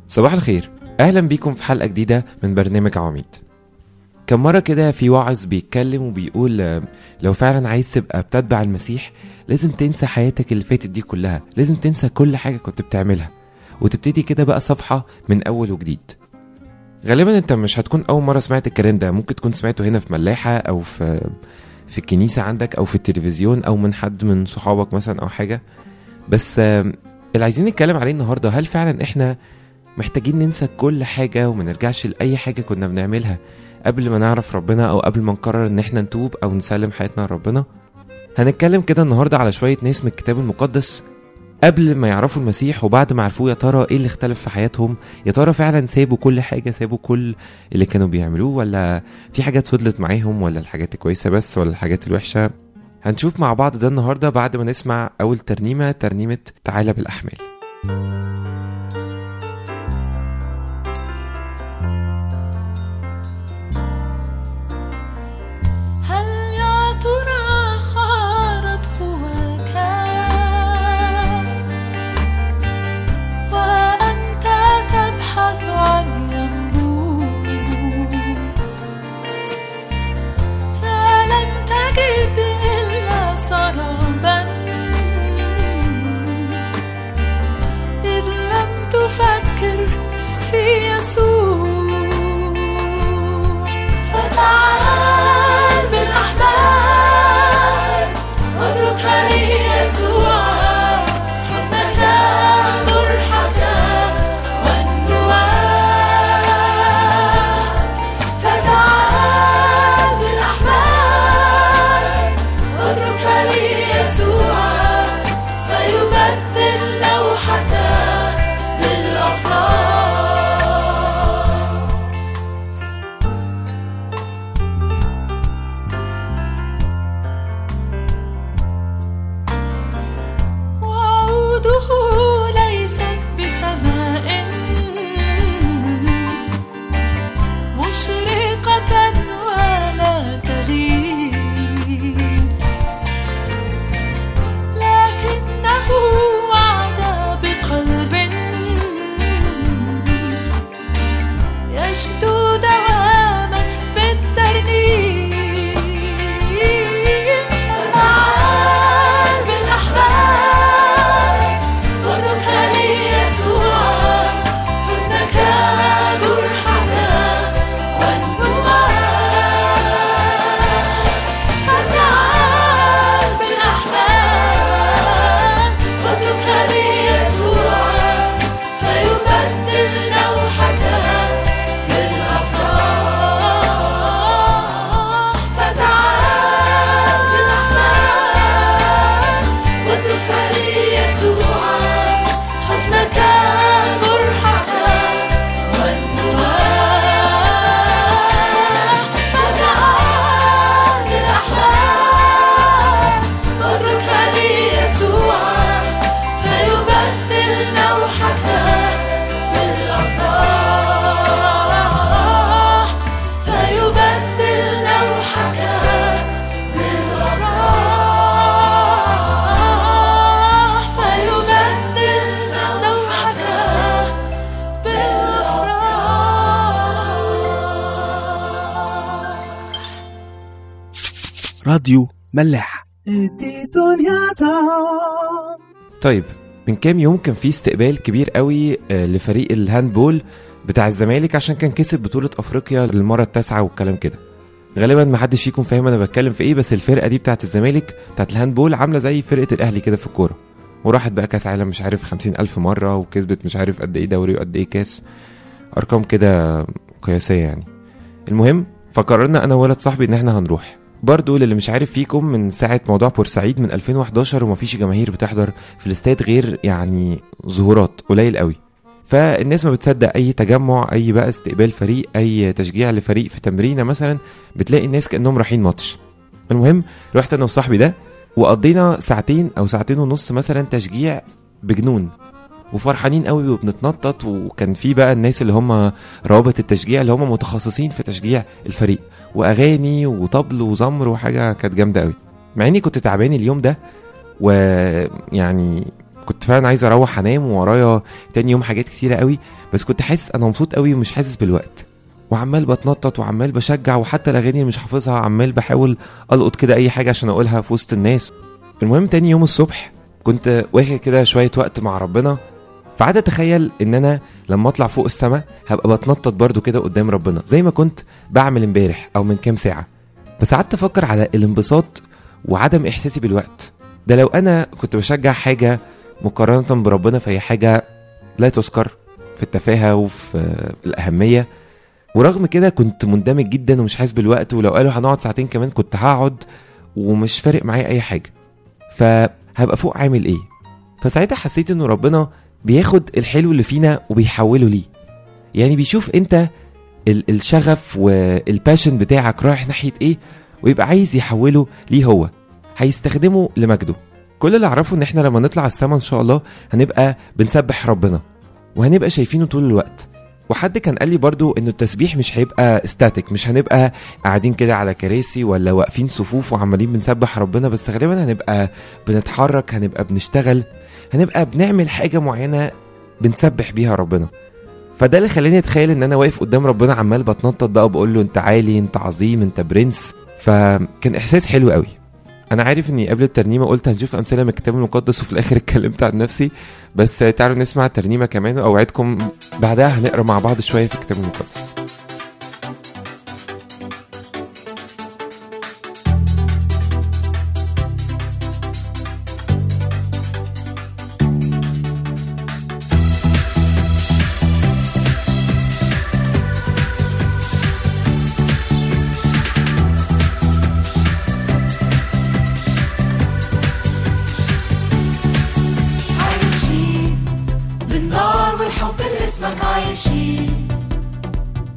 صباح الخير اهلا بيكم في حلقه جديده من برنامج عواميد كم مره كده في واعظ بيتكلم وبيقول آه، لو فعلا عايز تبقى بتتبع المسيح لازم تنسى حياتك اللي فاتت دي كلها لازم تنسى كل حاجه كنت بتعملها وتبتدي كده بقى صفحه من اول وجديد غالبا انت مش هتكون اول مره سمعت الكلام ده ممكن تكون سمعته هنا في ملاحه او في في الكنيسه عندك او في التلفزيون او من حد من صحابك مثلا او حاجه بس آه، اللي عايزين نتكلم عليه النهارده هل فعلا احنا محتاجين ننسى كل حاجة وما نرجعش لأي حاجة كنا بنعملها قبل ما نعرف ربنا أو قبل ما نقرر إن احنا نتوب أو نسلم حياتنا لربنا هنتكلم كده النهاردة على شوية ناس من الكتاب المقدس قبل ما يعرفوا المسيح وبعد ما عرفوه يا ترى ايه اللي اختلف في حياتهم يا ترى فعلا سابوا كل حاجة سابوا كل اللي كانوا بيعملوه ولا في حاجات فضلت معاهم ولا الحاجات الكويسة بس ولا الحاجات الوحشة هنشوف مع بعض ده النهاردة بعد ما نسمع أول ترنيمة ترنيمة تعالى بالأحمال هل يا ترى خارت قواك وأنت تبحث عن ينبوع فلم تجد إلا سرابا إذ لم تفكر في يسوع فتعال بالأحباب واتركها ليسوع حزنك جرحك والنواة فتعال بالأحباب واتركها ليسوع فيبدل لوحك بالأفراح وعوده ليست بسماء مشرقة ولا تغيب لكنه وعد بقلب يشدو دواما بالترنيم فتعال بالأحباب واتركها ليسوع حزنك جرحك والنواة فتعال بالأحباب واتركها ليسوع فيبدل لوحك بالأفراح فتعال بالأحباب واتركها ليسوع حزنك جرحك والنواح فتعال بالأحباب واتركها ليسوع فيبدل لوحك بالأفراح فيبدل لوحك بالأفراح فيبدل لوحك بالأفراح راديو ملاح طيب من كام يوم كان في استقبال كبير قوي آه، لفريق الهاندبول بتاع الزمالك عشان كان كسب بطولة افريقيا للمرة التاسعة والكلام كده غالبا ما حدش فيكم فاهم انا بتكلم في ايه بس الفرقة دي بتاعت الزمالك بتاعت الهاندبول عاملة زي فرقة الاهلي كده في الكورة وراحت بقى كاس عالم مش عارف خمسين ألف مرة وكسبت مش عارف قد ايه دوري وقد ايه كاس ارقام كده قياسية يعني المهم فقررنا انا وولد صاحبي ان احنا هنروح برضو للي مش عارف فيكم من ساعة موضوع بورسعيد من 2011 ومفيش جماهير بتحضر في الاستاد غير يعني ظهورات قليل قوي فالناس ما بتصدق اي تجمع اي بقى استقبال فريق اي تشجيع لفريق في تمرينه مثلا بتلاقي الناس كانهم رايحين ماتش المهم رحت انا وصاحبي ده وقضينا ساعتين او ساعتين ونص مثلا تشجيع بجنون وفرحانين قوي وبنتنطط وكان في بقى الناس اللي هم روابط التشجيع اللي هم متخصصين في تشجيع الفريق واغاني وطبل وزمر وحاجه كانت جامده قوي مع اني كنت تعبان اليوم ده ويعني كنت فعلا عايز اروح انام وورايا تاني يوم حاجات كتيره قوي بس كنت حاسس انا مبسوط قوي ومش حاسس بالوقت وعمال بتنطط وعمال بشجع وحتى الاغاني اللي مش حافظها عمال بحاول القط كده اي حاجه عشان اقولها في وسط الناس المهم تاني يوم الصبح كنت واخد كده شويه وقت مع ربنا فقعدت اتخيل ان انا لما اطلع فوق السما هبقى بتنطط برضو كده قدام ربنا زي ما كنت بعمل امبارح او من كام ساعه بس قعدت افكر على الانبساط وعدم احساسي بالوقت ده لو انا كنت بشجع حاجه مقارنه بربنا فهي حاجه لا تذكر في التفاهه وفي الاهميه ورغم كده كنت مندمج جدا ومش حاسس بالوقت ولو قالوا هنقعد ساعتين كمان كنت هقعد ومش فارق معايا اي حاجه فهبقى فوق عامل ايه فساعتها حسيت انه ربنا بياخد الحلو اللي فينا وبيحوله ليه يعني بيشوف انت ال- الشغف والباشن بتاعك رايح ناحيه ايه ويبقى عايز يحوله ليه هو هيستخدمه لمجده كل اللي اعرفه ان احنا لما نطلع السما ان شاء الله هنبقى بنسبح ربنا وهنبقى شايفينه طول الوقت وحد كان قال لي برضو انه التسبيح مش هيبقى استاتيك مش هنبقى قاعدين كده على كراسي ولا واقفين صفوف وعمالين بنسبح ربنا بس غالبا هنبقى بنتحرك هنبقى بنشتغل هنبقى بنعمل حاجة معينة بنسبح بيها ربنا فده اللي خلاني اتخيل ان انا واقف قدام ربنا عمال بتنطط بقى وبقول له انت عالي انت عظيم انت برنس فكان احساس حلو قوي انا عارف اني قبل الترنيمه قلت هنشوف امثله من الكتاب المقدس وفي الاخر اتكلمت عن نفسي بس تعالوا نسمع الترنيمه كمان واوعدكم بعدها هنقرا مع بعض شويه في الكتاب المقدس عايشين بالنار والحب اللي اسمك عايشين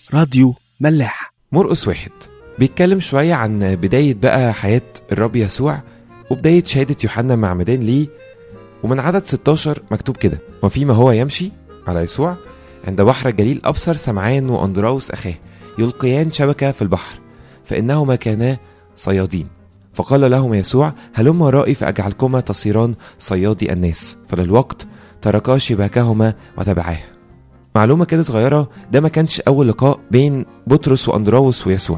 راديو ملاح مرقس واحد بيتكلم شوية عن بداية بقى حياة الرب يسوع وبداية شهادة يوحنا مع مدان ليه ومن عدد 16 مكتوب كده وفيما هو يمشي على يسوع عند بحر الجليل أبصر سمعان وأندراوس أخاه يلقيان شبكة في البحر فإنهما كانا صيادين فقال لهما يسوع هلما ورائي فأجعلكما تصيران صيادي الناس فللوقت تركا شباكهما وتبعاه معلومة كده صغيرة ده ما كانش أول لقاء بين بطرس وأندراوس ويسوع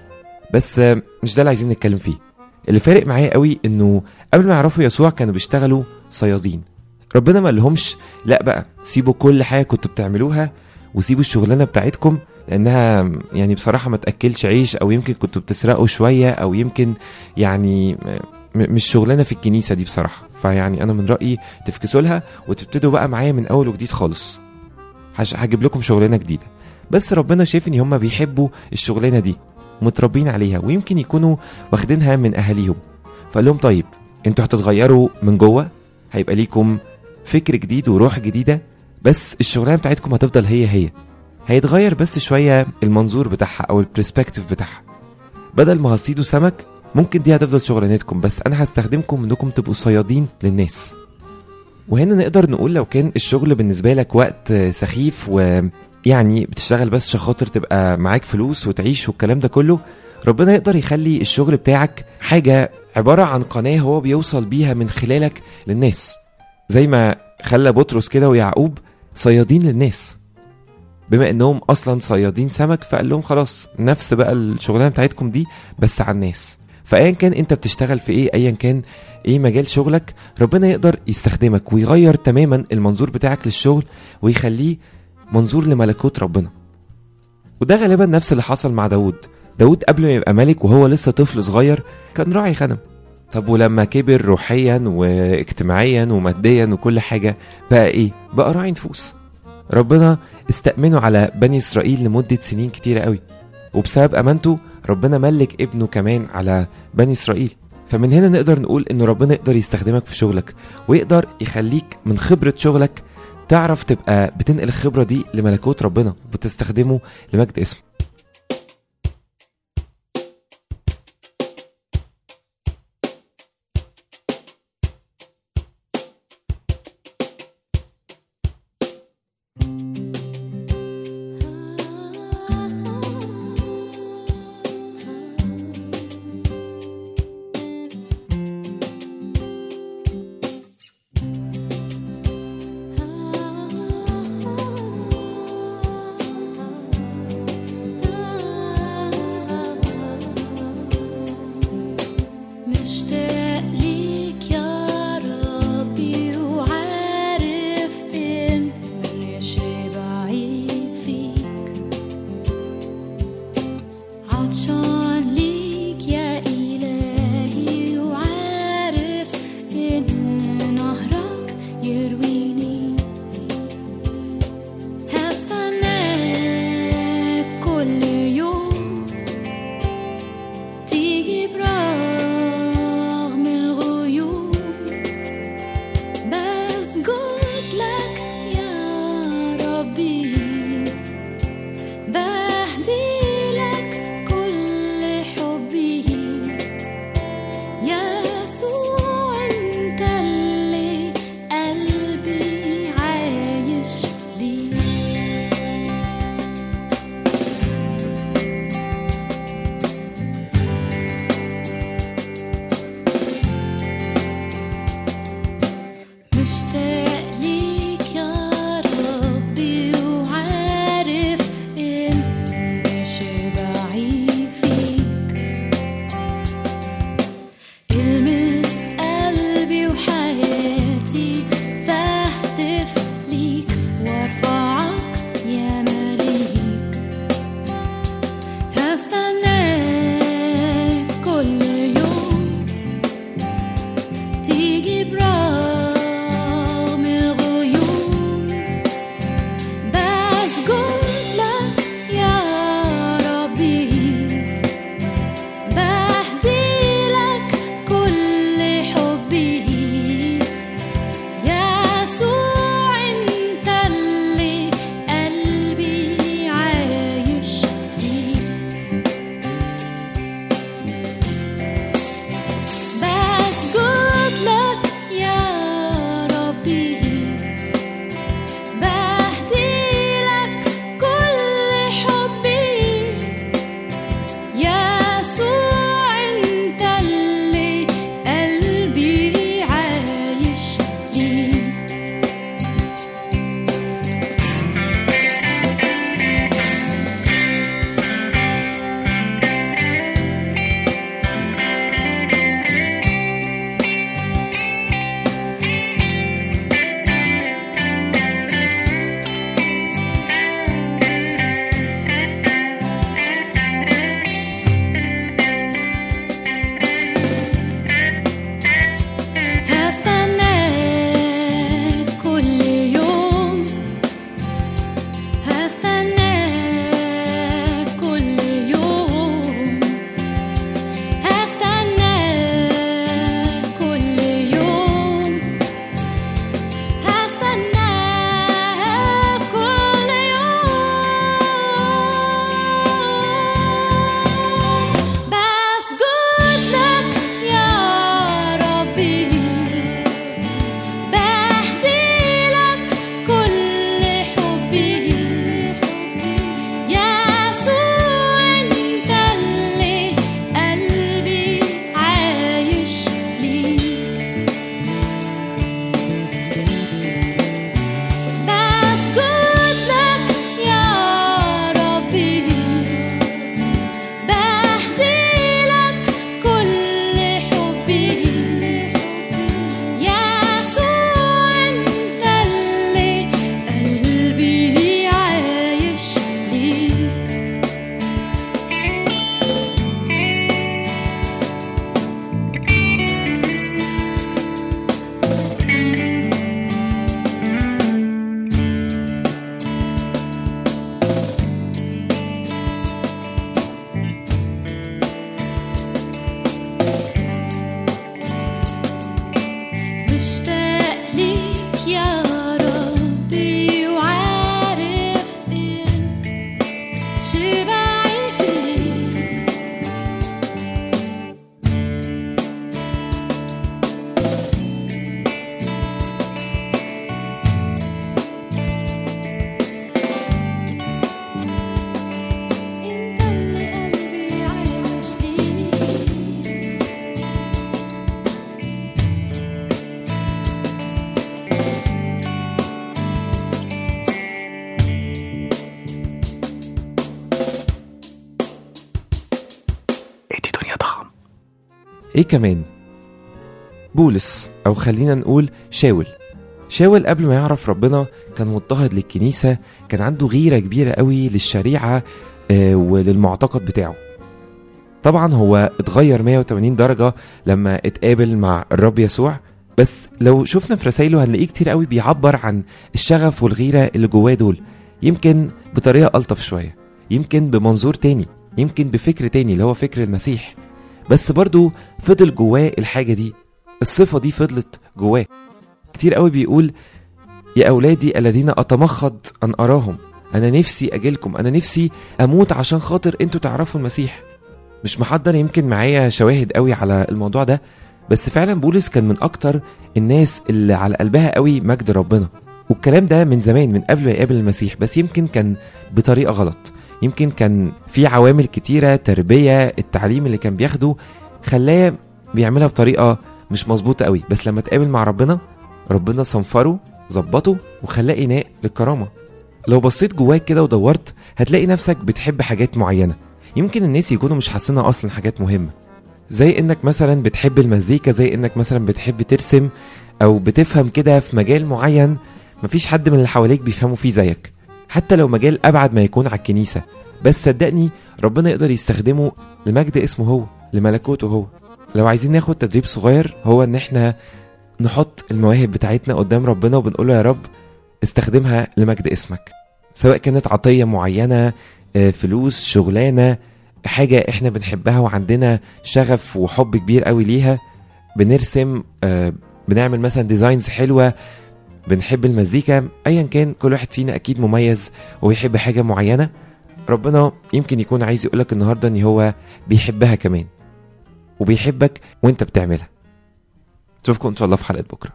بس آه، مش ده اللي عايزين نتكلم فيه اللي فارق معايا قوي انه قبل ما يعرفوا يسوع كانوا بيشتغلوا صيادين ربنا ما قالهمش لا بقى سيبوا كل حاجه كنتوا بتعملوها وسيبوا الشغلانه بتاعتكم لانها يعني بصراحه ما تاكلش عيش او يمكن كنتوا بتسرقوا شويه او يمكن يعني م- مش شغلانه في الكنيسه دي بصراحه فيعني انا من رايي تفكسوا لها وتبتدوا بقى معايا من اول وجديد خالص هش- هجيب لكم شغلانه جديده بس ربنا شايف ان هم بيحبوا الشغلانه دي متربين عليها ويمكن يكونوا واخدينها من اهاليهم فقال لهم طيب انتوا هتتغيروا من جوه هيبقى ليكم فكر جديد وروح جديده بس الشغلانه بتاعتكم هتفضل هي هي هيتغير بس شويه المنظور بتاعها او البرسبكتيف بتاعها بدل ما هصيدوا سمك ممكن دي هتفضل شغلانتكم بس انا هستخدمكم انكم تبقوا صيادين للناس وهنا نقدر نقول لو كان الشغل بالنسبه لك وقت آه، سخيف ويعني بتشتغل بس عشان خاطر تبقى معاك فلوس وتعيش والكلام ده كله ربنا يقدر يخلي الشغل بتاعك حاجه عباره عن قناه هو بيوصل بيها من خلالك للناس زي ما خلى بطرس كده ويعقوب صيادين للناس بما انهم اصلا صيادين سمك فقال لهم خلاص نفس بقى الشغلانه بتاعتكم دي بس على الناس فايا كان انت بتشتغل في ايه ايا كان ايه مجال شغلك ربنا يقدر يستخدمك ويغير تماما المنظور بتاعك للشغل ويخليه منظور لملكوت ربنا وده غالبا نفس اللي حصل مع داود داود قبل ما يبقى ملك وهو لسه طفل صغير كان راعي غنم طب ولما كبر روحيا واجتماعيا وماديا وكل حاجة بقى ايه بقى راعي نفوس ربنا استأمنه على بني إسرائيل لمدة سنين كتيرة قوي وبسبب أمانته ربنا ملك ابنه كمان على بني إسرائيل فمن هنا نقدر نقول إن ربنا يقدر يستخدمك في شغلك ويقدر يخليك من خبرة شغلك تعرف تبقى بتنقل الخبرة دي لملكوت ربنا وبتستخدمه لمجد اسمه مشتاق ليك يا ربي وعارف إني شبعي فيك عطشان ليك يا إلهي وعارف إن نهرك يرويني هستناك كل يوم تيجي برغم الغيوم بسجد لك يا ربي بهدي لك كل حبي يسوع انت اللي قلبي عايش ليه مشتاق ليك يا ربي وعارف إني شبعي فيك المس قلبي وحياتي فاهتف ليك وارفعك يا مليك هستناك كل يوم تيجي برغم الغيوم بسجد لك يا ربي بهدي لك كل حبي يسوع انت اللي قلبي عايش شبعي فيه انت اللي قلبي عايش ليه ادي دنيا طعم ايه كمان بولس او خلينا نقول شاول شاول قبل ما يعرف ربنا كان مضطهد للكنيسة كان عنده غيرة كبيرة قوي للشريعة آه، وللمعتقد بتاعه طبعا هو اتغير 180 درجة لما اتقابل مع الرب يسوع بس لو شفنا في رسائله هنلاقيه كتير قوي بيعبر عن الشغف والغيرة اللي جواه دول يمكن بطريقة ألطف شوية يمكن بمنظور تاني يمكن بفكر تاني اللي هو فكر المسيح بس برضو فضل جواه الحاجة دي الصفة دي فضلت جواه كتير قوي بيقول يا أولادي الذين أتمخض أن أراهم أنا نفسي أجيلكم أنا نفسي أموت عشان خاطر أنتوا تعرفوا المسيح مش محضر يمكن معايا شواهد قوي على الموضوع ده بس فعلا بولس كان من أكتر الناس اللي على قلبها قوي مجد ربنا والكلام ده من زمان من قبل ما يقابل المسيح بس يمكن كان بطريقة غلط يمكن كان في عوامل كتيرة تربية التعليم اللي كان بياخده خلاه بيعملها بطريقة مش مظبوطة قوي بس لما اتقابل مع ربنا ربنا صنفره ظبطه وخلاه إناء للكرامة لو بصيت جواك كده ودورت هتلاقي نفسك بتحب حاجات معينة يمكن الناس يكونوا مش حاسينها أصلا حاجات مهمة زي إنك مثلا بتحب المزيكا زي إنك مثلا بتحب ترسم أو بتفهم كده في مجال معين مفيش حد من اللي حواليك بيفهموا فيه زيك حتى لو مجال أبعد ما يكون على الكنيسة بس صدقني ربنا يقدر يستخدمه لمجد اسمه هو لملكوته هو لو عايزين ناخد تدريب صغير هو ان احنا نحط المواهب بتاعتنا قدام ربنا وبنقول له يا رب استخدمها لمجد اسمك سواء كانت عطية معينة آه، فلوس شغلانة حاجة احنا بنحبها وعندنا شغف وحب كبير قوي ليها بنرسم آه، بنعمل مثلا ديزاينز حلوة بنحب المزيكا ايا كان كل واحد فينا اكيد مميز وبيحب حاجة معينة ربنا يمكن يكون عايز يقولك النهاردة ان هو بيحبها كمان وبيحبك وانت بتعملها اشوفكم ان شاء الله في حلقة بكرة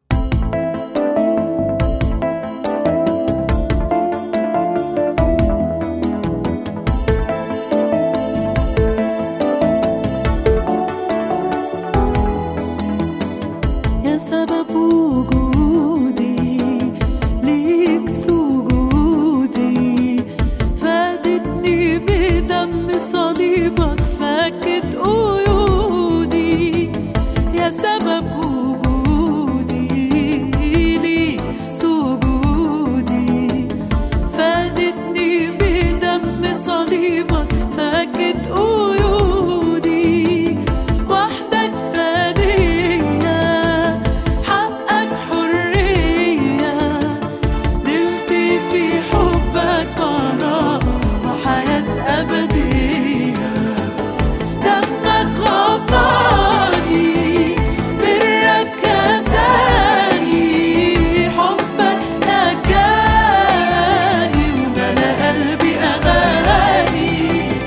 يا سبب وجودي ليك سجودي فادتني بدم صليبك فكت قيودي يا سبب وجودي ليك سجودي فادتني بدم صليبك فكت قيودي وحدك فدية حقك حرية نلت في حبك براءة وحياة أبدية دمك غطاني برك كساني حبك نجاني وملا قلبي أغاني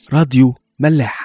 راديو ملاح